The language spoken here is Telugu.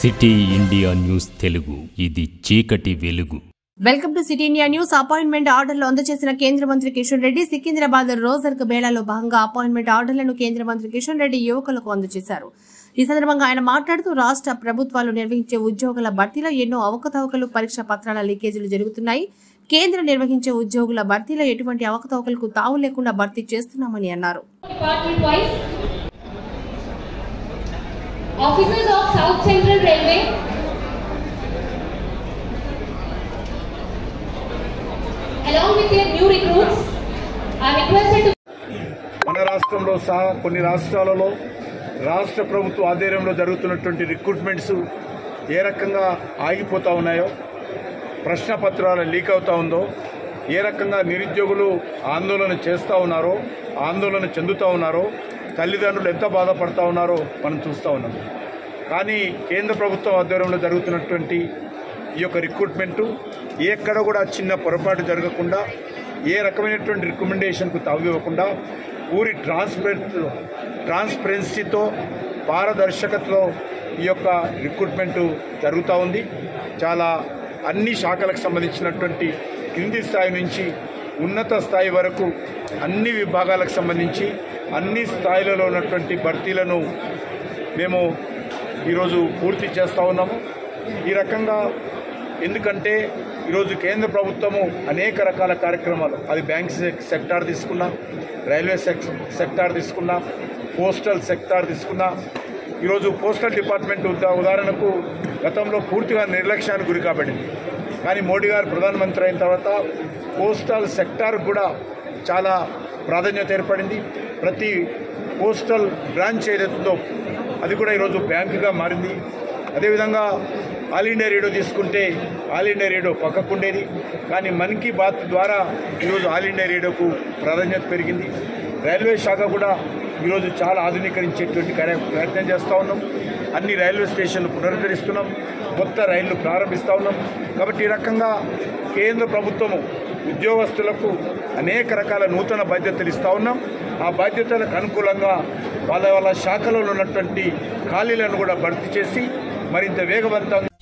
సిటీ ఇండియా న్యూస్ తెలుగు ఇది చీకటి వెలుగు welcome to city India news appointment ఆర్డర్లు అందజేసిన కేంద్ర మంత్రి కిషన్ రెడ్డి సికింద్రాబాద్ రోజర్క్ బేళాలో భాగంగా అపాయింట్మెంట్ ఆర్డర్లను కేంద్ర మంత్రి కిషన్ రెడ్డి యువకులకు అందజేశారు ఈ సందర్భంగా ఆయన మాట్లాడుతూ రాష్ట్ర ప్రభుత్వాలు నిర్వహించే ఉద్యోగుల భర్తీలో ఎన్నో అవకతవకలు పరీక్ష పత్రాల లీకేజీలు జరుగుతున్నాయి కేంద్రం నిర్వహించే ఉద్యోగుల భర్తీలో ఎటువంటి అవకతవకలకు తావు లేకుండా భర్తీ చేస్తున్నామని అన్నారు department wise officers of south central railway along with their new recruits are requested to మన రాష్ట్రంలో సహా కొన్ని రాష్ట్రాలలో రాష్ట్ర ప్రభుత్వ ఆధ్వర్యంలో జరుగుతున్నటువంటి రిక్రూట్మెంట్స్ ఏ రకంగా ఆగిపోతూ ఉన్నాయో ప్రశ్న పత్రాలు లీక్ అవుతా ఉందో ఏ రకంగా నిరుద్యోగులు ఆందోళన చేస్తూ ఉన్నారో ఆందోళన చెందుతూ ఉన్నారో తల్లిదండ్రులు ఎంత బాధపడతా ఉన్నారో మనం చూస్తూ ఉన్నాం కానీ కేంద్ర ప్రభుత్వం ఆధ్వర్యంలో జరుగుతున్నటువంటి ఈ యొక్క రిక్రూట్మెంటు ఎక్కడ కూడా చిన్న పొరపాటు జరగకుండా ఏ రకమైనటువంటి రికమెండేషన్కు తావివ్వకుండా పూరి ట్రాన్స్పరెంట్ ట్రాన్స్పరెన్సీతో పారదర్శకతలో ఈ యొక్క రిక్రూట్మెంటు జరుగుతూ ఉంది చాలా అన్ని శాఖలకు సంబంధించినటువంటి కింది స్థాయి నుంచి ఉన్నత స్థాయి వరకు అన్ని విభాగాలకు సంబంధించి అన్ని స్థాయిలలో ఉన్నటువంటి భర్తీలను మేము ఈరోజు పూర్తి చేస్తూ ఉన్నాము ఈ రకంగా ఎందుకంటే ఈరోజు కేంద్ర ప్రభుత్వము అనేక రకాల కార్యక్రమాలు అది బ్యాంక్ సెక్- సెక్టార్ తీసుకున్నా రైల్వే సెక్ సెక్టార్ తీసుకున్నా పోస్టల్ సెక్టార్ తీసుకున్నా ఈరోజు పోస్టల్ డిపార్ట్మెంట్ ఉదా- ఉదాహరణకు గతంలో పూర్తిగా నిర్లక్ష్యానికి గురి కాబడింది కానీ మోడీ గారు ప్రధానమంత్రి అయిన తర్వాత పోస్టల్ సెక్టార్ కూడా చాలా ప్రాధాన్యత ఏర్పడింది ప్రతి పోస్టల్ బ్రాంచ్ ఏదైతుందో అది కూడా ఈరోజు బ్యాంకుగా మారింది అదేవిధంగా ఆల్ ఇండియా రేడియో తీసుకుంటే ఆల్ ఇండియా రేడియో పక్కకుండేది కానీ మన్ కీ బాత్ ద్వారా ఈరోజు ఆల్ ఇండియా రేడియోకు ప్రాధాన్యత పెరిగింది రైల్వే శాఖ కూడా ఈరోజు చాలా ఆధునీకరించేటువంటి కార్య ప్రయత్నం చేస్తూ ఉన్నాం అన్ని రైల్వే స్టేషన్లు పునరుద్ధరిస్తున్నాం కొత్త రైళ్లు ప్రారంభిస్తూ ఉన్నాం కాబట్టి ఈ రకంగా కేంద్ర ప్రభుత్వము ఉద్యోగస్తులకు అనేక రకాల నూతన బాధ్యతలు ఇస్తూ ఉన్నాం ఆ బాధ్యతలకు అనుకూలంగా వాళ్ళ వాళ్ళ శాఖలో ఉన్నటువంటి ఖాళీలను కూడా భర్తీ చేసి మరింత వేగవంతంగా